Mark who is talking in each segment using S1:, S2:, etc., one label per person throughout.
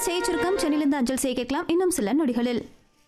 S1: செய்தி சுருக்கம் சென்னையிலிருந்து அஞ்சல் செய்ய கேட்கலாம் இன்னும் சில நொடிகளில்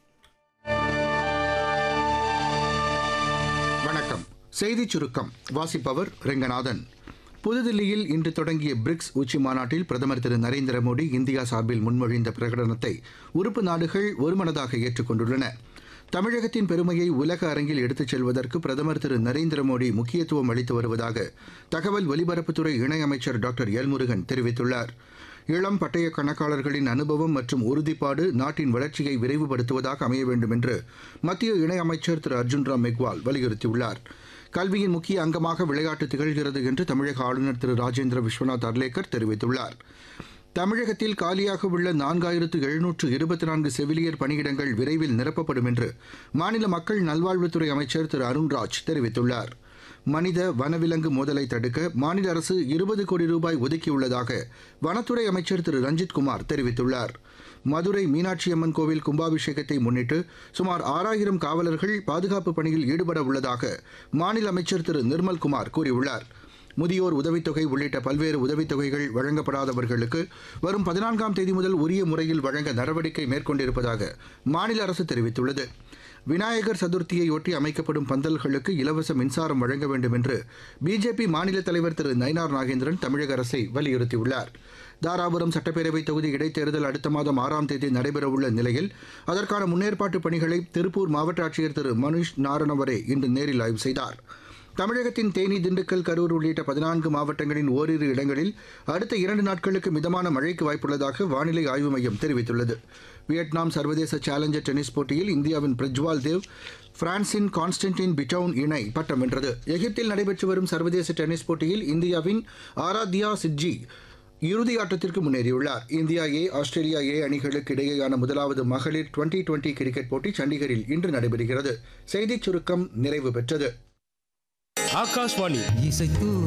S2: வணக்கம் செய்திச் சுருக்கம் வாசிப்பவர் ரெங்கநாதன் புதுதில்லியில் இன்று தொடங்கிய பிரிக்ஸ் உச்சி மாநாட்டில் பிரதமர் திரு நரேந்திர மோடி இந்தியா சார்பில் முன்மொழிந்த பிரகடனத்தை உறுப்பு நாடுகள் ஒருமனதாக ஏற்றுக்கொண்டுள்ளன தமிழகத்தின் பெருமையை உலக அரங்கில் எடுத்துச் செல்வதற்கு பிரதமர் திரு நரேந்திர மோடி முக்கியத்துவம் அளித்து வருவதாக தகவல் ஒலிபரப்புத்துறை இணையமைச்சர் டாக்டர் எல் முருகன் தெரிவித்துள்ளார் இளம் பட்டய கணக்காளர்களின் அனுபவம் மற்றும் உறுதிப்பாடு நாட்டின் வளர்ச்சியை விரைவுபடுத்துவதாக அமைய வேண்டும் என்று மத்திய இணையமைச்சர் திரு அர்ஜுன் ராம் மெக்வால் வலியுறுத்தியுள்ளார் கல்வியின் முக்கிய அங்கமாக விளையாட்டு திகழ்கிறது என்று தமிழக ஆளுநர் திரு ராஜேந்திர விஸ்வநாத் அர்லேக்கர் தெரிவித்துள்ளார் தமிழகத்தில் காலியாக உள்ள நான்காயிரத்து எழுநூற்று இருபத்தி நான்கு செவிலியர் பணியிடங்கள் விரைவில் நிரப்பப்படும் என்று மாநில மக்கள் நல்வாழ்வுத்துறை அமைச்சர் திரு அருண்ராஜ் தெரிவித்துள்ளார் மனித வனவிலங்கு மோதலை தடுக்க மாநில அரசு இருபது கோடி ரூபாய் ஒதுக்கியுள்ளதாக வனத்துறை அமைச்சர் திரு ரஞ்சித் குமார் தெரிவித்துள்ளார் மதுரை மீனாட்சி அம்மன் கோவில் கும்பாபிஷேகத்தை முன்னிட்டு சுமார் ஆறாயிரம் காவலர்கள் பாதுகாப்பு பணியில் ஈடுபட உள்ளதாக மாநில அமைச்சர் திரு நிர்மல்குமார் கூறியுள்ளார் முதியோர் உதவித்தொகை உள்ளிட்ட பல்வேறு உதவித்தொகைகள் வழங்கப்படாதவர்களுக்கு வரும் பதினான்காம் தேதி முதல் உரிய முறையில் வழங்க நடவடிக்கை மேற்கொண்டிருப்பதாக மாநில அரசு தெரிவித்துள்ளது விநாயகர் சதுர்த்தியையொட்டி அமைக்கப்படும் பந்தல்களுக்கு இலவச மின்சாரம் வழங்க வேண்டும் என்று பிஜேபி மாநில தலைவர் திரு நயினார் நாகேந்திரன் தமிழக அரசை வலியுறுத்தியுள்ளார் தாராபுரம் சட்டப்பேரவை தொகுதி இடைத்தேர்தல் அடுத்த மாதம் ஆறாம் தேதி நடைபெறவுள்ள நிலையில் அதற்கான முன்னேற்பாட்டு பணிகளை திருப்பூர் மாவட்ட ஆட்சியர் திரு மனுஷ் நாரணவரே இன்று நேரில் ஆய்வு செய்தார் தமிழகத்தின் தேனி திண்டுக்கல் கரூர் உள்ளிட்ட பதினான்கு மாவட்டங்களின் ஓரிரு இடங்களில் அடுத்த இரண்டு நாட்களுக்கு மிதமான மழைக்கு வாய்ப்புள்ளதாக வானிலை ஆய்வு மையம் தெரிவித்துள்ளது வியட்நாம் சர்வதேச சேலஞ்சர் டென்னிஸ் போட்டியில் இந்தியாவின் பிரஜ்வால் தேவ் பிரான்சின் கான்ஸ்டன்டின் பிட்டவுன் இணை பட்டம் வென்றது எகிப்தில் நடைபெற்று வரும் சர்வதேச டென்னிஸ் போட்டியில் இந்தியாவின் ஆராத்யா சிட்ஜி இறுதி ஆட்டத்திற்கு முன்னேறியுள்ளார் இந்தியா ஏ ஆஸ்திரேலியா ஏ அணிகளுக்கு இடையேயான முதலாவது மகளிர் டுவெண்டி டுவெண்டி கிரிக்கெட் போட்டி சண்டிகரில் இன்று நடைபெறுகிறது செய்திச் சுருக்கம் நிறைவு பெற்றது
S3: ஆகாஷ்வாணி
S4: இசைத்து